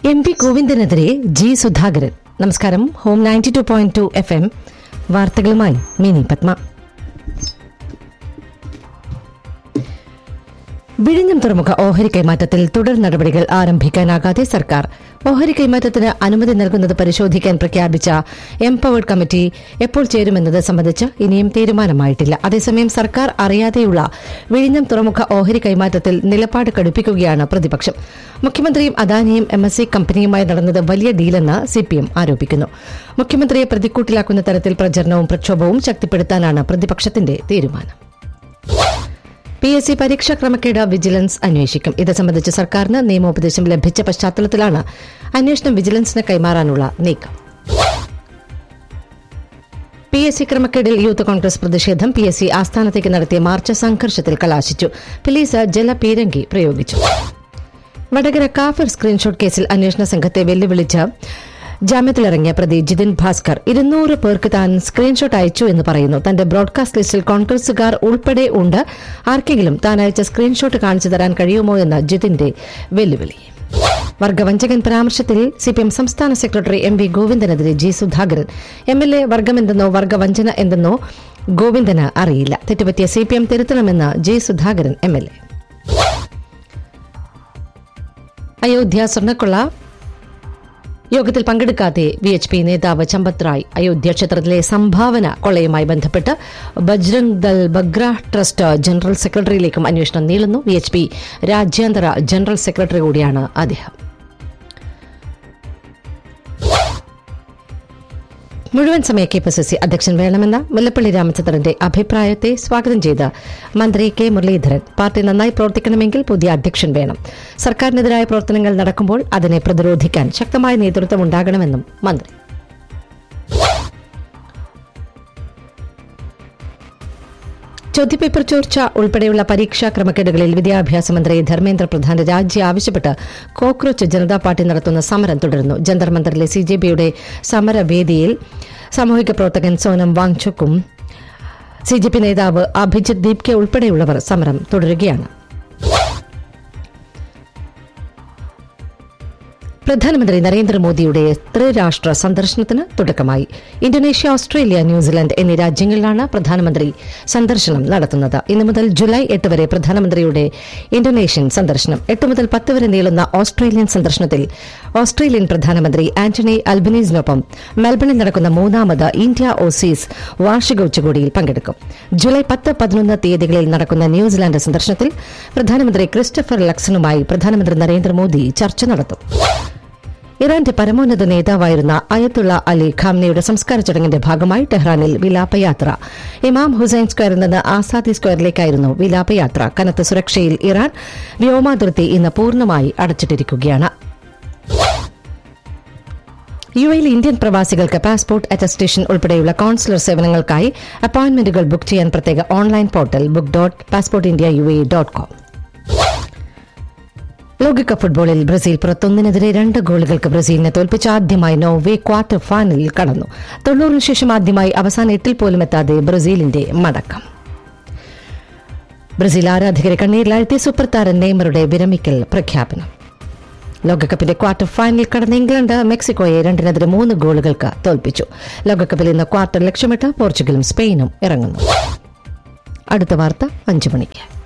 M P ഗോവിന്ദനെതിരെ G Sudhakaran നമസ്കാരം home ninety two point two F M വാർത്തകളുമായി മിനി പത്മ വിഴിഞ്ഞം തുറമുഖ ഓഹരി കൈമാറ്റത്തിൽ തുടർ നടപടികൾ ആരംഭിക്കാനാകാതെ സർക്കാർ ഓഹരി കൈമാറ്റത്തിന് അനുമതി നൽകുന്നത് പരിശോധിക്കാൻ പ്രഖ്യാപിച്ച എംപവേർഡ് കമ്മിറ്റി എപ്പോൾ ചേരുമെന്നത് സംബന്ധിച്ച് ഇനിയും തീരുമാനമായിട്ടില്ല അതേസമയം സർക്കാർ അറിയാതെയുള്ള വിഴിഞ്ഞം തുറമുഖ ഓഹരി കൈമാറ്റത്തിൽ നിലപാട് കടുപ്പിക്കുകയാണ് പ്രതിപക്ഷം മുഖ്യമന്ത്രിയും അദാനിയും എം എസ് സി കമ്പനിയുമായി നടന്നത് വലിയ ഡീലെന്ന് സിപിഎം ആരോപിക്കുന്നു മുഖ്യമന്ത്രിയെ പ്രതിക്കൂട്ടിലാക്കുന്ന തരത്തിൽ പ്രചരണവും പ്രക്ഷോഭവും ശക്തിപ്പെടുത്താനാണ് പ്രതിപക്ഷത്തിന്റെ തീരുമാനം പി എസ് സി പരീക്ഷാ ക്രമക്കേട് വിജിലൻസ് അന്വേഷിക്കും ഇത് സംബന്ധിച്ച് സർക്കാരിന് നിയമോപദേശം ലഭിച്ച പശ്ചാത്തലത്തിലാണ് അന്വേഷണം വിജിലൻസിന് കൈമാറാനുള്ള നീക്കം പി എസ് സി ക്രമക്കേടിൽ യൂത്ത് കോൺഗ്രസ് പ്രതിഷേധം പി എസ് സി ആസ്ഥാനത്തേക്ക് നടത്തിയ മാർച്ച് സംഘർഷത്തിൽ കലാശിച്ചു പോലീസ് ജലപീരങ്കി പ്രയോഗിച്ചു വടകര കാഫർ സ്ക്രീൻഷോട്ട് കേസിൽ അന്വേഷണ സംഘത്തെ വെല്ലുവിളിച്ച് ജാമ്യത്തിലിറങ്ങിയ പ്രതി ജിതിൻ ഭാസ്കർ ഇരുന്നൂറ് പേർക്ക് താൻ സ്ക്രീൻഷോട്ട് അയച്ചു എന്ന് പറയുന്നു തന്റെ ബ്രോഡ്കാസ്റ്റ് ലിസ്റ്റിൽ കോൺഗ്രസുകാർ ഉൾപ്പെടെ ഉണ്ട് ആർക്കെങ്കിലും താൻ അയച്ച സ്ക്രീൻഷോട്ട് കാണിച്ചു തരാൻ കഴിയുമോ എന്ന ജിതിന്റെ വെല്ലുവിളി വർഗവഞ്ചകൻ പരാമർശത്തിൽ സിപിഎം സംസ്ഥാന സെക്രട്ടറി എം വി ഗോവിന്ദനെതിരെ G Sudhakaran M L A വർഗമെന്തെന്നോ വർഗവഞ്ചന എന്തെന്നോ ഗോവിന്ദന് അറിയില്ല തെറ്റുപറ്റിയ സിപിഎം തിരുത്തണമെന്ന് G Sudhakaran M L A Ayodhya സ്വർണ്ണക്കൊള്ള യോഗത്തിൽ പങ്കെടുക്കാതെ വി എച്ച് പി നേതാവ് ചമ്പത് റായ് അയോധ്യ ക്ഷേത്രത്തിലെ സംഭാവന കൊള്ളയുമായി ബന്ധപ്പെട്ട് ബജ്രംഗ് ദൾ ബഗ്ര ട്രസ്റ്റ് ജനറൽ സെക്രട്ടറിയിലേക്കും അന്വേഷണം നീളുന്നു വി എച്ച് പി രാജ്യാന്തര ജനറൽ സെക്രട്ടറി കൂടിയാണ് അദ്ദേഹം മുഴുവൻ സമയ കെ പി സി സി അധ്യക്ഷൻ വേണമെന്ന മുല്ലപ്പള്ളി രാമചന്ദ്രന്റെ അഭിപ്രായത്തെ സ്വാഗതം ചെയ്ത് മന്ത്രി കെ മുരളീധരൻ പാർട്ടി നന്നായി പ്രവർത്തിക്കണമെങ്കിൽ പുതിയ അധ്യക്ഷൻ വേണം സർക്കാരിനെതിരായ പ്രവർത്തനങ്ങൾ നടക്കുമ്പോൾ അതിനെ പ്രതിരോധിക്കാൻ ശക്തമായ നേതൃത്വം ഉണ്ടാകണമെന്നും മന്ത്രി ചോദ്യപേപ്പർ ചോർച്ച ഉൾപ്പെടെയുള്ള പരീക്ഷാ ക്രമക്കേടുകളിൽ വിദ്യാഭ്യാസ മന്ത്രി ധർമ്മേന്ദ്ര പ്രധാന്റെ രാജി ആവശ്യപ്പെട്ട് കോക്രോച്ച് ജനതാ പാർട്ടി നടത്തുന്ന സമരം തുടരുന്നു ജന്തർ മന്ദറിലെ സി ജെ ബിയുടെ സമരവേദിയിൽ സാമൂഹിക പ്രവർത്തകൻ സോനം വാങ്ചുക്കും സി ജെ പി നേതാവ് അഭിജിത് ദീപ്കെ ഉൾപ്പെടെയുള്ളവർ സമരം തുടരുകയാണ് പ്രധാനമന്ത്രി നരേന്ദ്രമോദിയുടെ ത്രിരാഷ്ട്ര സന്ദർശനത്തിന് തുടക്കമായി ഇന്തോനേഷ്യ ഓസ്ട്രേലിയ ന്യൂസിലൻഡ് എന്നീ രാജ്യങ്ങളിലാണ് പ്രധാനമന്ത്രി സന്ദർശനം നടത്തുന്നത് ഇന്നു മുതൽ ജൂലൈ എട്ട് വരെ പ്രധാനമന്ത്രിയുടെ ഇന്തോനേഷ്യൻ സന്ദർശനം എട്ട് മുതൽ പത്ത് വരെ നീളുന്ന ഓസ്ട്രേലിയൻ സന്ദർശനത്തിൽ ഓസ്ട്രേലിയൻ പ്രധാനമന്ത്രി ആന്റണി അൽബനീസിനൊപ്പം മെൽബണിൽ നടക്കുന്ന മൂന്നാമത് ഇന്ത്യ ഓസീസ് വാർഷിക ഉച്ചകോടിയിൽ പങ്കെടുക്കും ജൂലൈ പത്ത് പതിനൊന്ന് തീയതികളിൽ നടക്കുന്ന ന്യൂസിലാൻഡ് സന്ദർശനത്തിൽ പ്രധാനമന്ത്രി ക്രിസ്റ്റഫർ ലക്സണുമായി പ്രധാനമന്ത്രി നരേന്ദ്രമോദി ചർച്ച നടത്തും ഇറാന്റെ പരമോന്നത നേതാവായിരുന്ന അയത്തുള്ള അലി ഖാംനയുടെ സംസ്കാര ചടങ്ങിന്റെ ഭാഗമായി ടെഹ്റാനിൽ വിലാപയാത്ര ഇമാം ഹുസൈൻ സ്ക്വയറിൽ നിന്ന് ആസാദി സ്ക്വയറിലേക്കായിരുന്നു വിലാപയാത്ര കനത്ത സുരക്ഷയിൽ ഇറാൻ വ്യോമാതിർത്തി ഇന്ന് പൂർണ്ണമായി അടച്ചിട്ടിരിക്കുകയാണ് യു എയിൽ ഇന്ത്യൻ പ്രവാസികൾക്ക് പാസ്പോർട്ട് അറ്റസ്റ്റേഷൻ ഉൾപ്പെടെയുള്ള കോൺസുലർ സേവനങ്ങൾക്കായി അപ്പോയിന്റ്മെന്റുകൾ ബുക്ക് ചെയ്യാൻ പ്രത്യേക online portal book dot passport India U A dot com ലോകകപ്പ് ഫുട്ബോളിൽ ബ്രസീൽ പുറത്തൊന്നിനെതിരെ രണ്ട് ഗോളുകൾക്ക് ബ്രസീലിനെ തോൽപ്പിച്ച് ആദ്യമായി നോർവേ ക്വാർട്ടർ ഫൈനലിൽ കടന്നു തൊണ്ണൂറിന് ശേഷം ആദ്യമായി അവസാന എട്ടിൽ പോലും എത്താതെ ബ്രസീലിന്റെ മടക്കം ബ്രസീൽ ആരാധകരെ കണ്ണീരിലാഴ്ത്തി സൂപ്പർ താരം നെയ്മറുടെ വിരമിക്കൽ പ്രഖ്യാപനം ലോകകപ്പിന്റെ ക്വാർട്ടർ ഫൈനലിൽ കടന്ന ഇംഗ്ലണ്ട് മെക്സിക്കോയെ രണ്ടിനെതിരെ മൂന്ന് ഗോളുകൾക്ക് തോൽപ്പിച്ചു ലോകകപ്പിൽ ഇന്ന് ക്വാർട്ടർ ലക്ഷ്യമിട്ട് പോർച്ചുഗലും സ്പെയിനും ഇറങ്ങുന്നു അടുത്ത വാർത്ത അഞ്ചു മണിക്ക്